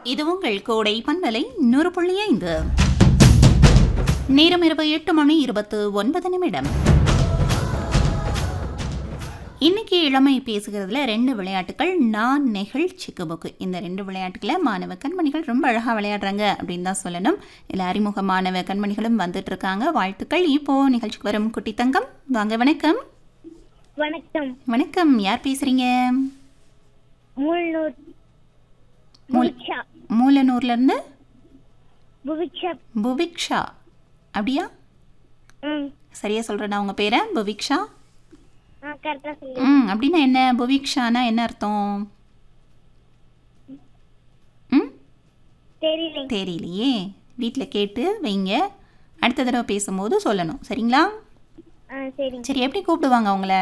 இது உங்கள் கோடை பண்பலை நூறு புள்ளி ஐந்து நேரம் இரவு எட்டு மணி இருபத்து ஒன்பது நிமிடம் இன்னைக்கு இளமை பேசுகிறதுல ரெண்டு விளையாட்டுகள் நான் நெகிழ் சிக்குபுக்கு இந்த ரெண்டு விளையாட்டுகளை மாணவ கண்மணிகள் ரொம்ப அழகாக விளையாடுறாங்க அப்படின்னு தான் சொல்லணும் இல்லை அறிமுக மாணவ கண்மணிகளும் வந்துட்டு இருக்காங்க வாழ்த்துக்கள் இப்போ நிகழ்ச்சிக்கு வரும் குட்டி தங்கம் வாங்க வணக்கம் வணக்கம் வணக்கம் யார் பேசுறீங்க முள்நூர் மூல் புவிக்ஷா மூலனூர்ல இருந்து புவிக்ஷா புவிக்ஷா அப்படியா ம் சரியா சொல்கிறேன் உங்கள் பேரை புவிக்ஷா ஆ கரெக்டாக சொல்லு ம் அப்படின்னா என்ன புவிக்ஷானா என்ன அர்த்தம் ம் தெரியல தெரியலையே வீட்டில் கேட்டு வைங்க அடுத்த தடவை பேசும்போது சொல்லணும் சரிங்களா ஆ சரிங்க சரி எப்படி கூப்பிடுவாங்க அவங்கள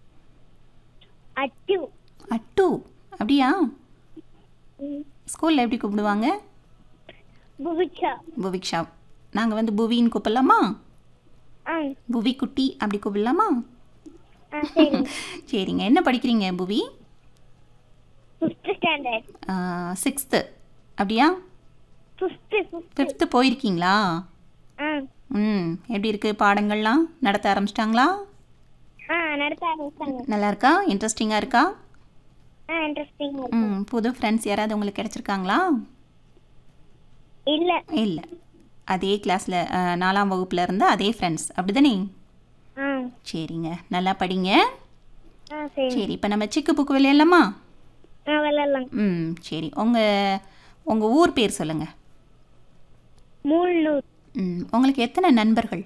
அச்சு அட்டு அப்படியா ம் ஸ்கூலில் எப்படி கூப்பிடுவாங்க புவிக்ஷா புவிக்ஷா நாங்கள் வந்து புவின்னு கூப்பிடலாமா ஆ புவி குட்டி அப்படி கூப்பிடலாமா ஆ சரிங்க சரிங்க என்ன படிக்கிறீங்க புவி ஃபிஃப்த் ஸ்டாண்டர்ட் சிக்ஸ்த்து அப்படியா ஃபிஃப்த்து ஃபிஃப்த் ஃபிஃப்த்து போயிருக்கீங்களா ஆ ம் எப்படி இருக்குது பாடங்கள்லாம் நடத்த ஆரம்பிச்சிட்டாங்களா ஆ நடத்த ஆரம்பிச்சாங்க நல்லா இருக்கா இன்ட்ரெஸ்டிங்காக இருக்கா ஆ இன்ட்ரெஸ்டிங் ம் புது ஃப்ரெண்ட்ஸ் யாராவது உங்களுக்கு கிடச்சிருக்காங்களா இல்லை இல்லை அதே கிளாஸில் நாலாம் வகுப்புல இருந்து அதே ஃப்ரெண்ட்ஸ் அப்படி தானே ஆ சரிங்க நல்லா படிங்க ஆ சரி சரி இப்போ நம்ம சிக்கு புக்கு விளையாடலாமா ஆ விளாட்லாம் ம் சரி உங்கள் உங்கள் ஊர் பேர் சொல்லுங்கள் மூழ்நூர் ம் உங்களுக்கு எத்தனை நண்பர்கள்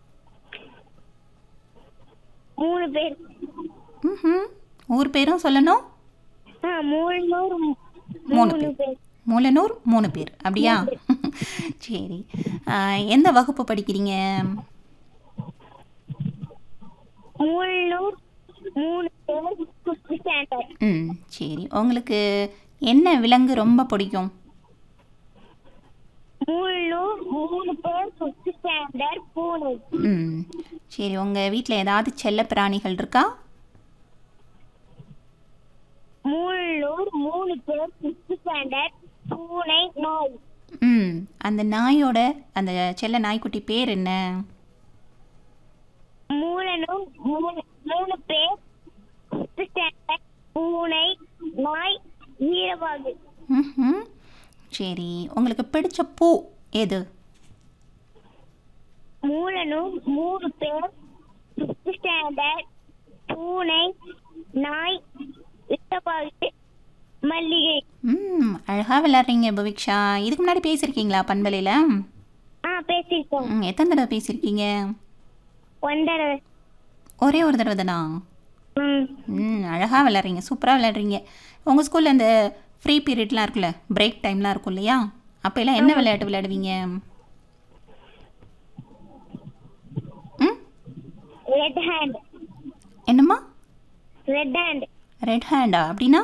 மூணு பேர் ம் ஊர் பேரும் சொல்லணும் ஆ மூழ்நூர் மூணு மூணு பேர் பேர் மூலனூர் மூணு பேர் அப்படியா சரி ஆ, எந்த வகுப்பு படிக்கிறீங்க மூழ்நூர் மூணு பேர் ஃபிஃப்த் ஸ்டாண்டர்ட் ம் சரி உங்களுக்கு என்ன விலங்கு ரொம்ப பிடிக்கும் மூழ்நூர் மூணு பேர் ஃபிஃப்த் ஸ்டாண்டர்ட் பூனை ம் சரி உங்கள் வீட்டில் ஏதாவது செல்ல பிராணிகள் இருக்கா மூழ்நூர் மூணு பேர் ஃபிஃப்த் ஸ்டாண்டர்ட் பூனை நாய் ம் அந்த நாயோட அந்த செல்ல நாய்க்குட்டி பேர் என்ன மூலனூர் மூணு மூணு பேர் ஃபிஃப்த் ஸ்டாண்டர்ட் பூனை நாய் வீரபாகு ம் சரி உங்களுக்கு பிடிச்ச பூ எது மூலனூர் மூணு பேர் ஃபிஃப்த் ஸ்டாண்டர்ட் பூனை நாய் வீரபாகு மல்லிகை ம் அழகாக விளாட்றீங்க புவிக்ஷா இதுக்கு முன்னாடி பேசியிருக்கீங்களா பண்பலையில் ஆ பேசியிருக்கோம் ம் எத்தனை தடவை பேசியிருக்கீங்க ஒன்றரை ஒரே ஒரு தடவை தானா ம் ம் அழகாக விளாட்றீங்க சூப்பராக விளாட்றீங்க உங்கள் ஸ்கூலில் இந்த ஃப்ரீ பீரியட்லாம் இருக்குல்ல பிரேக் டைம்லாம் இருக்கும் இல்லையா அப்போ எல்லாம் என்ன விளையாட்டு விளையாடுவீங்க ம் ரெட் ஹேண்ட் என்னம்மா ரெட் ஹேண்ட் ரெட் ஹேண்டா அப்படின்னா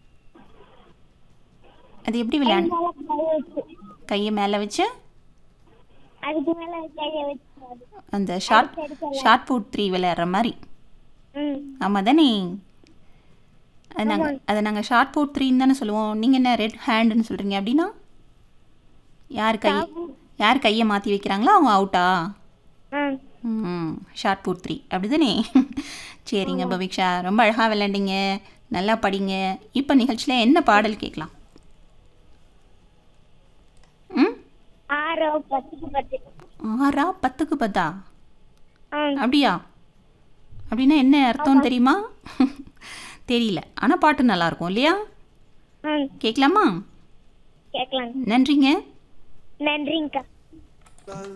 அது எப்படி விளையாடு கையை மேலே வச்சு அதுக்கு மேல கையை வச்சு அந்த ஷார்ட் ஷார்ட் புட் த்ரீ விளையாடுற மாதிரி ம் ஆமாம் தானே அது நாங்கள் அதை நாங்கள் ஷார்ட் புட் த்ரீன்னு தானே சொல்லுவோம் நீங்கள் என்ன ரெட் ஹேண்டுன்னு சொல்கிறீங்க அப்படின்னா யார் கை யார் கையை மாற்றி வைக்கிறாங்களோ அவங்க அவுட்டா ஆ ம் ஷார்ட் புட் த்ரீ அப்படி தானே சரிங்க பவிக்ஷா ரொம்ப அழகாக விளையாண்டீங்க நல்லா படிங்க இப்போ நிகழ்ச்சியில் என்ன பாடல் கேட்கலாம் ம் ஆறோ பத்துக்கு பத்து ஆறா பத்துக்கு பத்தா ஆ அப்படியா அப்படின்னா என்ன அர்த்தம் தெரியுமா தெரியல ஆனால் பாட்டு நல்லா இருக்கும் இல்லையா ஆ கேட்கலாமா கேட்கலாம் நன்றிங்க நன்றிங்கக்கா